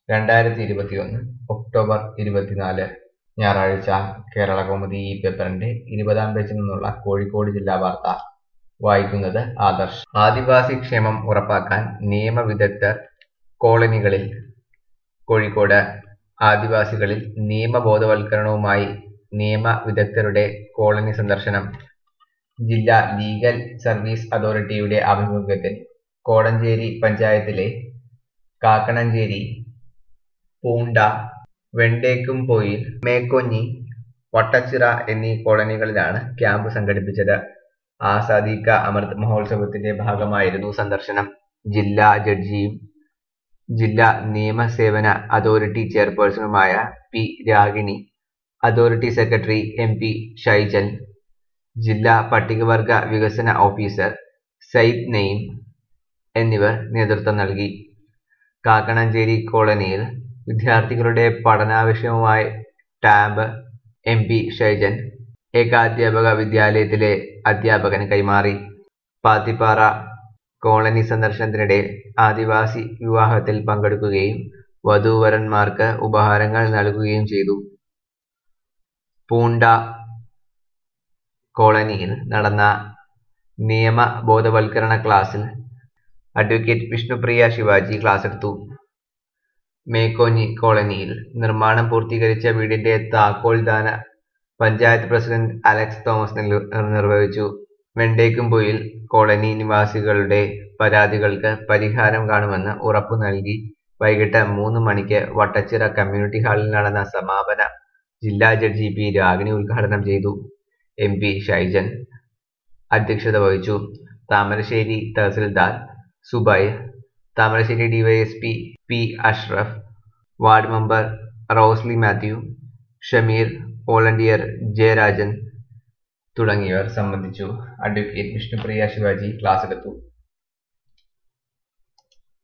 രണ്ടായിരത്തി ഇരുപത്തിയൊന്ന് ഒക്ടോബർ ഇരുപത്തിനാല് ഞായറാഴ്ച കേരളകൗമുദി ഈ പേപ്പറിന്റെ ഇരുപതാം പേജിൽ നിന്നുള്ള കോഴിക്കോട് ജില്ലാ വാർത്ത വായിക്കുന്നത് ആദർശ് ആദിവാസി ക്ഷേമം ഉറപ്പാക്കാൻ നിയമവിദഗ്ധർ കോളനികളിൽ കോഴിക്കോട് ആദിവാസികളിൽ നിയമബോധവൽക്കരണവുമായി നിയമ വിദഗ്ധരുടെ കോളനി സന്ദർശനം ജില്ലാ ലീഗൽ സർവീസ് അതോറിറ്റിയുടെ ആഭിമുഖ്യത്തിൽ കോടഞ്ചേരി പഞ്ചായത്തിലെ കാക്കണഞ്ചേരി പൂണ്ട വെണ്ടേക്കുംപൊയിൽ മേക്കൊഞ്ഞി വട്ടച്ചിറ എന്നീ കോളനികളിലാണ് ക്യാമ്പ് സംഘടിപ്പിച്ചത് ആസാദി കാ അമൃത് മഹോത്സവത്തിന്റെ ഭാഗമായിരുന്നു സന്ദർശനം ജില്ലാ ജഡ്ജിയും ജില്ലാ നിയമസേവന അതോറിറ്റി ചെയർപേഴ്സണുമായ P Ragini authority secretary M P Shaijal ജില്ലാ പട്ടികവർഗ വികസന ഓഫീസർ സയ്യിദ് നെയിം എന്നിവർ നേതൃത്വം നൽകി കാക്കണഞ്ചേരി കോളനിയിൽ വിദ്യാർത്ഥികളുടെ പഠനാവശ്യവുമായി ടാബ് എം പി ഷൈജൻ ഏകാധ്യാപക വിദ്യാലയത്തിലെ അധ്യാപകന് കൈമാറി പാത്തിപ്പാറ കോളനി സന്ദർശനത്തിനിടെ ആദിവാസി വിവാഹത്തിൽ പങ്കെടുക്കുകയും വധൂവരന്മാർക്ക് ഉപഹാരങ്ങൾ നൽകുകയും ചെയ്തു പൂണ്ട കോളനിയിൽ നടന്ന നിയമ ബോധവൽക്കരണ ക്ലാസ്സിൽ അഡ്വക്കേറ്റ് വിഷ്ണുപ്രിയ ശിവാജി ക്ലാസ് എടുത്തു മേക്കോഞ്ഞി കോളനിയിൽ നിർമ്മാണം പൂർത്തീകരിച്ച വീടിന്റെ താക്കോൽ ദാന പഞ്ചായത്ത് പ്രസിഡന്റ് അലക്സ് തോമസ് നിർവഹിച്ചു വെണ്ടേക്കുംപൊയിൽ കോളനി നിവാസികളുടെ പരാതികൾക്ക് പരിഹാരം കാണുമെന്ന് ഉറപ്പു നൽകി വൈകിട്ട് മൂന്ന് മണിക്ക് വട്ടച്ചിറ കമ്മ്യൂണിറ്റി ഹാളിൽ നടന്ന സമാപന ജില്ലാ ജഡ്ജി പി രാഗിണി ഉദ്ഘാടനം ചെയ്തു എം പി ഷൈജൻ അധ്യക്ഷത വഹിച്ചു താമരശ്ശേരി തഹസിൽദാർ Zubair Thamarassery DYSP P Ashraf ward member Rosly Mathew Shameer volunteer Jayarajan തുടങ്ങിയവർ സംബന്ധിച്ചു അഡ്വക്കേറ്റ് വിഷ്ണുപ്രിയ ശിവാജി ക്ലാസ് എടുത്തു